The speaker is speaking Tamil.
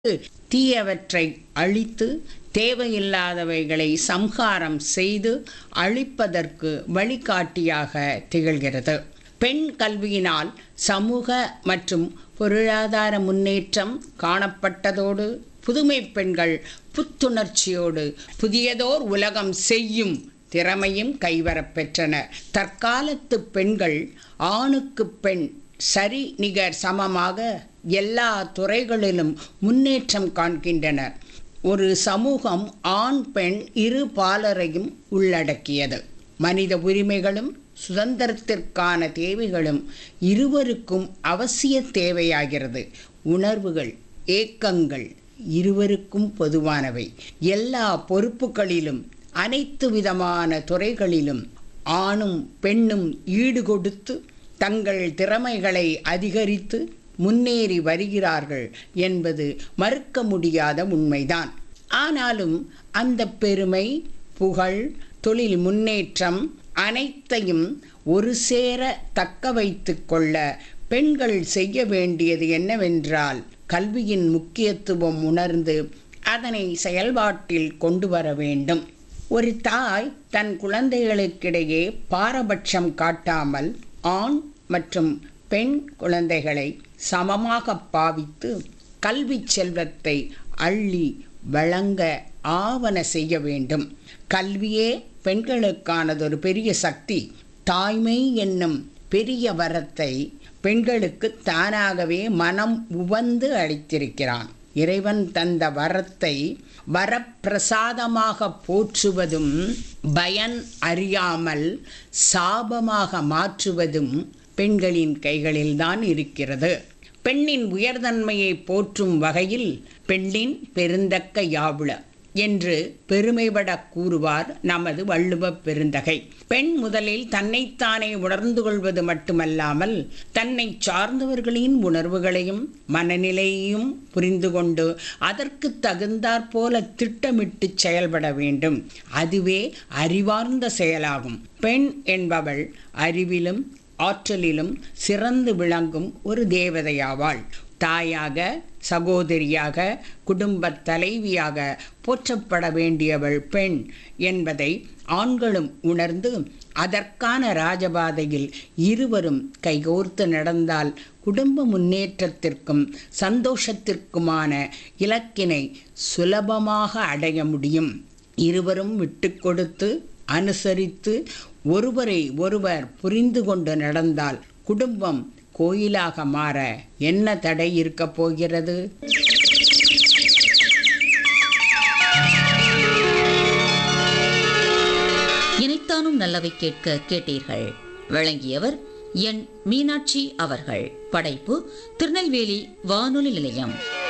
தீயவற்றை அழித்து தேவையில்லாதவைகளை சம்ஹாரம் செய்து அழிப்பதற்கு வழிகாட்டியாக திகழ்கிறது பெண் கல்வியினால் சமூக மற்றும் பொருளாதார முன்னேற்றம் காணப்பட்டதோடு புதுமை பெண்கள் புத்துணர்ச்சியோடு புதியதோர் உலகம் செய்யும் திறமையும் கைவரப் பெற்றனர் தற்காலத்து பெண்கள் ஆணுக்கு பெண் சரி நிகர் சமமாக எல்லா துறைகளிலும் முன்னேற்றம் காண்கின்றனர் ஒரு சமூகம் ஆண் பெண் இரு பாலரையும் உள்ளடக்கியது மனித உரிமைகளும் சுதந்திரத்திற்கான தேவைகளும் இருவருக்கும் அவசிய தேவையாகிறது உணர்வுகள் ஏக்கங்கள் இருவருக்கும் பொதுவானவை எல்லா பொறுப்புகளிலும் அனைத்து விதமான துறைகளிலும் ஆணும் பெண்ணும் ஈடுகொடுத்து தங்கள் திறமைகளை அதிகரித்து முன்னேறி வருகிறார்கள் என்பது மறுக்க முடியாத உண்மைதான் ஆனாலும் அந்த பெருமை புகழ் தொழில் முன்னேற்றம் அனைத்தையும் ஒரு சேர தக்க வைத்து கொள்ள பெண்கள் செய்ய வேண்டியது என்னவென்றால் கல்வியின் முக்கியத்துவம் உணர்ந்து அதனை செயல்பாட்டில் கொண்டு வர வேண்டும் ஒரு தாய் தன் குழந்தைகளுக்கிடையே பாரபட்சம் காட்டாமல் ஆண் மற்றும் பெண் குழந்தைகளை சமமாக பாவித்து கல்வி செல்வத்தை அள்ளி வழங்க ஆவன செய்ய வேண்டும் கல்வியே பெண்களுக்கானதொரு பெரிய சக்தி தாய்மை என்னும் பெரிய வரத்தை பெண்களுக்கு தானாகவே மனம் உவந்து அளித்திருக்கிறான் இறைவன் தந்த வரத்தை வரப்பிரசாதமாக போற்றுவதும் பயன் அறியாமல் சாபமாக மாற்றுவதும் பெண்களின் கைகளில்தான் இருக்கிறது பெண்ணின் உயர்தன்மையை போற்றும் வகையில் பெண்ணின் பெருந்தக்க யாவுள என்று பெருமைபட கூறுவார் நமது வள்ளுவ பெருந்தகை பெண் முதலில் தன்னைத்தானே உணர்ந்து கொள்வது மட்டுமல்லாமல் தன்னை சார்ந்தவர்களின் உணர்வுகளையும் மனநிலையையும் புரிந்து கொண்டு அதற்கு தகுந்தாற்போல திட்டமிட்டு செயல்பட வேண்டும் அதுவே அறிவார்ந்த செயலாகும் பெண் என்பவள் அறிவிலும் ஆற்றலிலும் சிறந்து விளங்கும் ஒரு தேவதையாவாள் தாயாக சகோதரியாக குடும்பத் தலைவியாக போற்றப்பட வேண்டியவள் பெண் என்பதை ஆண்களும் உணர்ந்து அதற்கான ராஜபாதையில் இருவரும் கைகோர்த்து நடந்தால் குடும்ப முன்னேற்றத்திற்கும் சந்தோஷத்திற்குமான இலக்கினை சுலபமாக அடைய முடியும் இருவரும் விட்டு கொடுத்து அனுசரித்து ஒருவரை ஒருவர் புரிந்து கொண்டு நடந்தால் குடும்பம் கோயிலாக மாற என்ன தடை இருக்கப் போகிறது இணைத்தானும் நல்லவை கேட்க கேட்டீர்கள் வழங்கியவர் என் மீனாட்சி அவர்கள் படைப்பு திருநெல்வேலி வானொலி நிலையம்